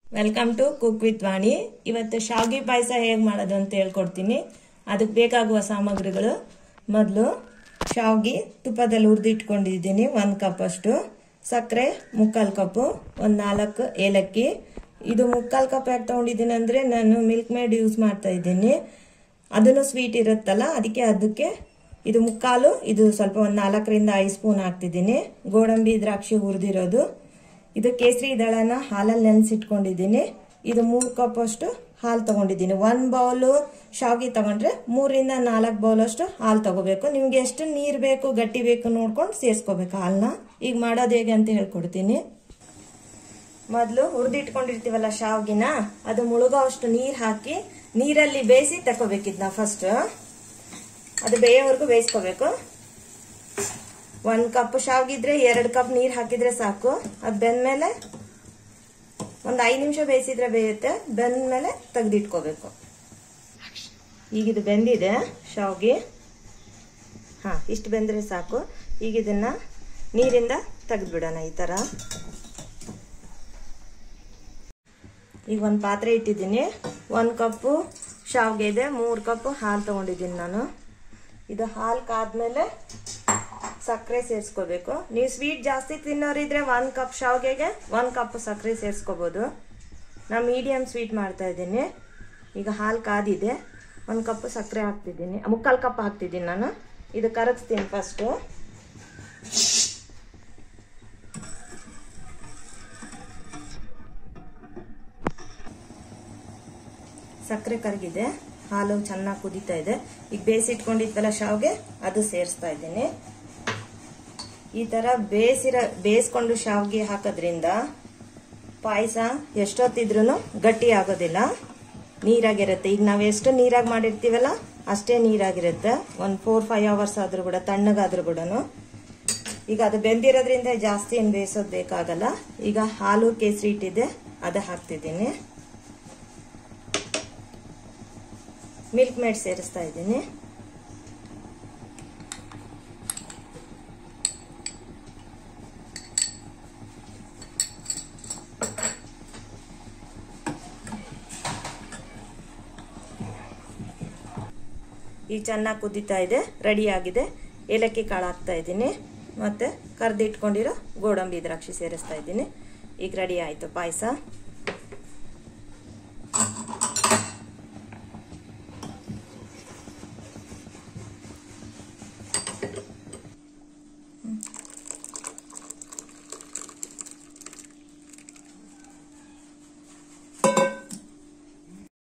welcome to cook with Vani ಇವತ್ತು ಶಾವಿಗೆ ಪಾಯಸ ಹೇಗೆ ಮಾಡೋದು ಅಂತ ಹೇಳ್ಕೊಡ್ತೀನಿ ಅದಕ್ಕೆ ಬೇಕಾಗುವ ಸಾಮಗ್ರಿಗಳು ಮೊದಲು ಶಾವಿಗೆ ತುಪ್ಪದಲ್ಲಿ ಹುರಿದಿಟ್ಕೊಂಡಿದ್ದೀನಿ ಒಂದು ಕಪ್ ಅಷ್ಟು ಸಕ್ಕರೆ ಮುಕ್ಕಾಲು ಕಪ್ಪು ಒಂದು ನಾಲ್ಕು ಏಲಕ್ಕಿ ಇದು ಮುಕ್ಕಾಲು ಕಪ್ ಯಾಕೆ ತೊಗೊಂಡಿದ್ದೀನಿ ಅಂದರೆ ನಾನು ಮಿಲ್ಕ್ ಮೇಡ್ ಯೂಸ್ ಮಾಡ್ತಾ ಇದ್ದೀನಿ ಅದನ್ನು ಸ್ವೀಟ್ ಇರುತ್ತಲ್ಲ ಅದಕ್ಕೆ ಅದಕ್ಕೆ ಇದು ಮುಕ್ಕಾಲು ಇದು ಸ್ವಲ್ಪ ಒಂದು ನಾಲ್ಕರಿಂದ ಐದು ಸ್ಪೂನ್ ಹಾಕ್ತಿದ್ದೀನಿ ಗೋಡಂಬಿ ದ್ರಾಕ್ಷಿ ಹುರಿದಿರೋದು ಇದು ಕೇಸರಿ ದಳನ ಹಾಲಲ್ಲಿ ನೆನೆಸಿಟ್ಕೊಂಡಿದ್ದೀನಿ ಇದು ಮೂರು ಕಪ್ ಅಷ್ಟು ಹಾಲು ತಗೊಂಡಿದ್ದೀನಿ ಒಂದು ಬೌಲು ಶಾವಿಗೆ ತಗೊಂಡ್ರೆ ಮೂರಿಂದ ನಾಲ್ಕು ಬೌಲ್ ಅಷ್ಟು ಹಾಲು ತಗೋಬೇಕು ನಿಮ್ಗೆ ಎಷ್ಟು ನೀರು ಬೇಕು ಗಟ್ಟಿ ಬೇಕು ನೋಡ್ಕೊಂಡು ಸೇರಿಸ್ಕೋಬೇಕು ಹಾಲನ್ನ ಈಗ ಮಾಡೋದು ಹೇಗೆ ಅಂತ ಹೇಳ್ಕೊಡ್ತೀನಿ ಮೊದಲು ಹುರಿದಿಟ್ಕೊಂಡಿರ್ತೀವಲ್ಲ ಶಾವ್ಗಿನ ಅದು ಮುಳುಗೋ ಅಷ್ಟು ನೀರು ಹಾಕಿ ನೀರಲ್ಲಿ ಬೇಯಿಸಿ ತಗೋಬೇಕಿದ್ನ ಫಸ್ಟ್ ಅದು ಬೇಯೋವರೆಗೂ ಬೇಯಿಸ್ಕೋಬೇಕು ಒಂದ್ ಕಪ್ ಶಾವ್ಗಿದ್ರೆ ಎರಡು ಕಪ್ ನೀರ್ ಹಾಕಿದ್ರೆ ಸಾಕು ಅದ್ ಬೆಂದ್ಮೇಲೆ ಒಂದ್ ಐದ್ ನಿಮಿಷ ಬೇಯಿಸಿದ್ರೆ ಬೇಯುತ್ತೆ ಬೆಂದ್ಮೇಲೆ ತೆಗ್ದಿಟ್ಕೋಬೇಕು ಈಗ ಇದು ಬೆಂದಿದೆ ಶಾವ್ಗೆ ಹಾ ಇಷ್ಟು ಬೆಂದ್ರೆ ಸಾಕು ಈಗ ಇದನ್ನ ನೀರಿಂದ ತೆಗೆದ್ಬಿಡೋಣ ಈ ತರ ಈಗ ಒಂದು ಪಾತ್ರೆ ಇಟ್ಟಿದ್ದೀನಿ ಒಂದು ಕಪ್ಪು ಶಾವ್ಗೆ ಇದೆ ಮೂರು ಕಪ್ಪು ಹಾಲು ತಗೊಂಡಿದ್ದೀನಿ ನಾನು ಇದು ಹಾಲು ಕಾದ್ಮೇಲೆ ಸಕ್ಕರೆ ಸೇರಿಸ್ಕೋಬೇಕು ನೀವು ಸ್ವೀಟ್ ಜಾಸ್ತಿ ತಿನ್ನೋರಿದ್ರೆ ಒಂದು ಕಪ್ ಶಾವಿಗೆಗೆ ಒಂದು ಕಪ್ ಸಕ್ಕರೆ ಸೇರಿಸ್ಕೋಬೋದು ನಾನು ಮೀಡಿಯಮ್ ಸ್ವೀಟ್ ಮಾಡ್ತಾ ಇದ್ದೀನಿ ಈಗ ಹಾಲು ಕಾದಿದೆ ಒಂದು ಕಪ್ ಸಕ್ಕರೆ ಹಾಕ್ತಿದ್ದೀನಿ ಮುಕ್ಕಾಲು ಕಪ್ ಹಾಕ್ತಿದ್ದೀನಿ ನಾನು ಇದು ಕರಗಿಸ್ತೀನಿ ಫಸ್ಟು ಸಕ್ಕರೆ ಕರಗಿದೆ ಹಾಲು ಚೆನ್ನಾಗಿ ಕುದೀತಾ ಇದೆ ಈಗ ಬೇಯಿಸಿಟ್ಕೊಂಡಿದ್ವಲ್ಲ ಶಾವ್ಗೆ ಅದು ಸೇರಿಸ್ತಾ ಇದ್ದೀನಿ ಈ ತರ ಬೇಯಿಸಿರ ಬೇಯಿಸ್ಕೊಂಡು ಶಾವ್ಗೆ ಹಾಕೋದ್ರಿಂದ ಪಾಯಸ ಎಷ್ಟೊತ್ತಿದ್ರು ಗಟ್ಟಿ ಆಗೋದಿಲ್ಲ ನೀರಾಗಿರುತ್ತೆ ಈಗ ನಾವು ಎಷ್ಟು ನೀರಾಗಿ ಮಾಡಿರ್ತೀವಲ್ಲ ಅಷ್ಟೇ ನೀರಾಗಿರುತ್ತೆ ಒಂದು ಫೋರ್ ಫೈವ್ ಅವರ್ಸ್ ಆದ್ರೂ ಕೂಡ ತಣ್ಣಗಾದ್ರೂ ಕೂಡ ಈಗ ಅದು ಬೆಂದಿರೋದ್ರಿಂದ ಜಾಸ್ತಿ ಏನು ಬೇಯಿಸೋದು ಬೇಕಾಗಲ್ಲ ಈಗ ಹಾಲು ಕೇಸರಿ ಇಟ್ಟಿದೆ ಅದು ಹಾಕ್ತಿದ್ದೀನಿ ಮಿಲ್ಕ್ ಮೇಡ್ ಸೇರಿಸ್ತಾ ಇದ್ದೀನಿ ಈಗ ಚೆನ್ನಾಗಿ ಕುದೀತಾ ಇದೆ ರೆಡಿ ಆಗಿದೆ ಏಲಕ್ಕಿ ಕಾಳು ಹಾಕ್ತಾ ಇದ್ದೀನಿ ಮತ್ತು ಕರ್ದಿಟ್ಕೊಂಡಿರೋ ಗೋಡಂಬಿ ದ್ರಾಕ್ಷಿ ಸೇರಿಸ್ತಾ ಇದ್ದೀನಿ ಈಗ ರೆಡಿ ಆಯಿತು ಪಾಯಸ